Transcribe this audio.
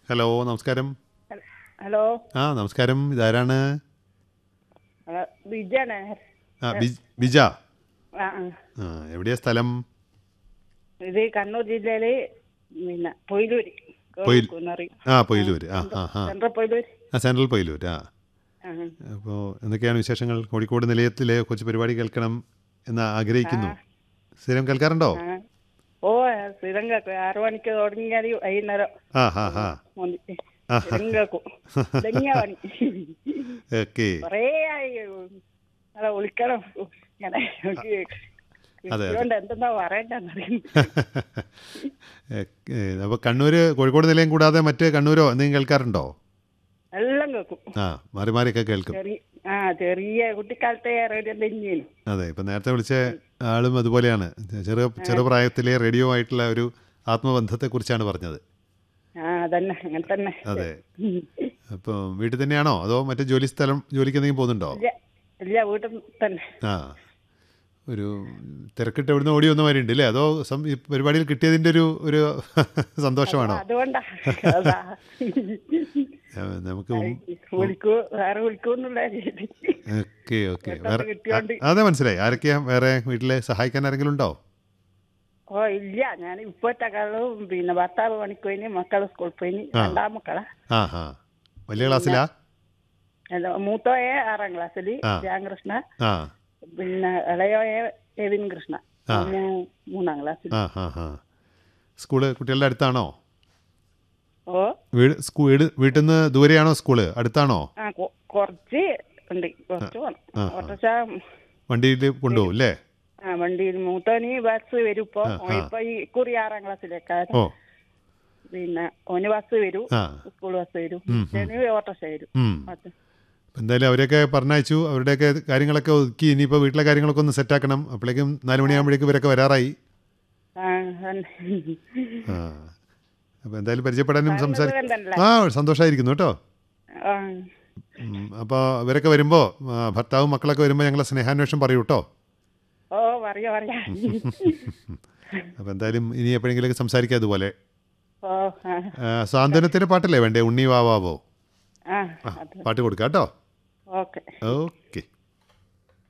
Hello നമസ്കാരം hello ആ നമസ്കാരം ഇതാരാണ് ആ, ബിജാണ് ആ ബിജ് ബിജ ആ ആ. ആ എവിടെയാ സ്ഥലം ഇത് കണ്ണൂർ ജില്ലയില് പിന്നെ പൊയിലൂര് പൊയിൽ- കുന്നറി ആ പൊയിലൂര് ആ ആ ആ സെൻട്രൽ പൊയിലൂര് ആ സെൻട്രൽ പൊയിലൂർ ആ ആ അപ്പോൾ എന്തൊക്കെയാണ് വിശേഷങ്ങൾ കോഴിക്കോട് നിലയത്തിലെ കൊച്ചു പരിപാടി കേൾക്കണം എന്ന് ആഗ്രഹിക്കുന്നു സ്ഥിരം കേൾക്കാറുണ്ടോ ആ. ഓ സ്ഥിരം കേൾക്കും ആറു മണിക്ക് തുടങ്ങിയാൽ വൈകുന്നേരം ആ ഹാ ഹാ വന്നിട്ട് ആ. സ്ഥിരം കേൾക്കും ഇതന്നെയാ പണി ഓക്കെ കൊറേ ആയി അതെ വിളിക്കണം ഇങ്ങനെ അതെ. വിളിച്ചുകൊണ്ട് എന്തെന്നാ പറയണ്ടെന്നറിയുന്നു അപ്പോൾ കണ്ണൂർ കോഴിക്കോട് നിലയം കൂടാതെ മറ്റ് കണ്ണൂരോ എന്തെങ്കിലും കേൾക്കാറുണ്ടോ എല്ലാം കേൾക്കും ആ മാറി മാറിയൊക്കെ കേൾക്കും ചെറിയ ആ ചെറിയ കുട്ടിക്കാലത്തെ റേഡിയോ തന്നെയാണ് അതെ ഇപ്പം നേരത്തെ വിളിച്ച ആളും അതുപോലെയാണ് ചെറു ചെറുപ്രായത്തിലെ റേഡിയോ ആയിട്ടുള്ള ഒരു ആത്മബന്ധത്തെക്കുറിച്ചാണ് പറഞ്ഞത് ആ അതന്നെ അങ്ങനെ തന്നെ അതെ അപ്പോൾ വീട്ടിൽ തന്നെയാണോ അതോ മറ്റേ ജോലി സ്ഥലം ജോലിക്ക് എന്തെങ്കിലും പോകുന്നുണ്ടോ ഇല്ല ഇല്ല വീട്ടിൽ തന്നെ ആ ഒരു തിരക്കിട്ട് എവിടുന്ന് ഓടി വന്ന മാതിരി ഉണ്ട് അല്ലേ അതോ സം- ഈ പരിപാടിയിൽ കിട്ടിയതിൻ്റെ ഒരു ഒരു സന്തോഷമാണോ അതുകൊണ്ടാ അതാ. ആ, നമുക്ക് മും- വിളിക്കൂ വേറെ വിളിക്കൂന്നുള്ള രീതി. ഓക്കെ ഓക്കെ പെട്ടെന്ന് വേറെ കിട്ടിയോണ്ട്. ആ, അതെ മനസ്സിലായി ആരൊക്കെയാ വേറെ വീട്ടിലെ സഹായിക്കാൻ ആരെങ്കിലും ഉണ്ടോ ഓ ഇല്ല ഞാൻ ഇപ്പോഴത്തെ കാലവും പിന്നെ ഭർത്താവ് പണിക്ക് പോയിന് മക്കള് സ്കൂളിൽ പോയിന് രണ്ടാം മക്കളാ ആ ആ വലിയ ക്ലാസ്സിലാ അല്ല, മൂത്തോയെ ആറാം ക്ലാസ്സിൽ ആ. രാമകൃഷ്ണ ആ പിന്നെ ഇളയോയെ എവിൻ കൃഷ്ണ ആ. മൂ- മൂന്നാം ക്ലാസ്സിൽ ആ ആ ആ സ്കൂള് കുട്ടികളുടെ അടുത്താണോ ഓ വീട് സ്കൂ വീട് വീട്ടിൽ നിന്ന് ദൂരെയാണോ സ്കൂള് അടുത്താണോ ആ കൊ- കുറച്ച് ഉണ്ട് കുറച്ച് പോണം ആ, ആ. ഓട്ടോറിക്ഷ വണ്ടിയിൽ കൊണ്ടുപോകും അല്ലേ ആ വണ്ടിയിൽ മൂത്തോന് ബസ് വരും ഇപ്പൊ ആ, ആ. ഇപ്പൊ ഈ കുറി ആറാം ക്ലാസ്സിലേക്കാണ് ഓ പിന്നെ ഓന് ബസ് വരും ആ സ്കൂൾ ബസ് വരും ഉം, ഇവന് ഓട്ടോറിക്ഷ വരും ഉം. അത്. അപ്പം എന്തായാലും അവരെയൊക്കെ പറഞ്ഞയച്ചു അവരുടെയൊക്കെ കാര്യങ്ങളൊക്കെ ഒതുക്കി ഇനിയിപ്പോൾ വീട്ടിലെ കാര്യങ്ങളൊക്കെ ഒന്ന് സെറ്റാക്കണം അപ്പോഴേക്കും നാല് മണിയാകുമ്പോഴേക്കും ഇവരൊക്കെ വരാറായി ആ തന്നെ. ആ അപ്പോൾ എന്തായാലും പരിചയപ്പെടാനും സംസാരി സുഖം തന്നെയല്ലേ? ആ സന്തോഷമായിരിക്കുന്നു കേട്ടോ ആ അപ്പോൾ ഇവരൊക്കെ വരുമ്പോൾ ഭർത്താവും മക്കളൊക്കെ വരുമ്പോൾ ഞങ്ങളെ സ്നേഹാന്വേഷണം പറയൂ കേട്ടോ ഓ പറയാ പറയാ അപ്പോൾ എന്തായാലും ഇനി എപ്പോഴെങ്കിലൊക്കെ സംസാരിക്കാം അതുപോലെ ഓ ആ ആ, സാന്ത്വനത്തിന് പാട്ടല്ലേ വേണ്ടേ ഉണ്ണി വാവാവോ ആ ആ അത് പാട്ട് കൊടുക്കാം കേട്ടോ ഓക്കെ ഓക്കെ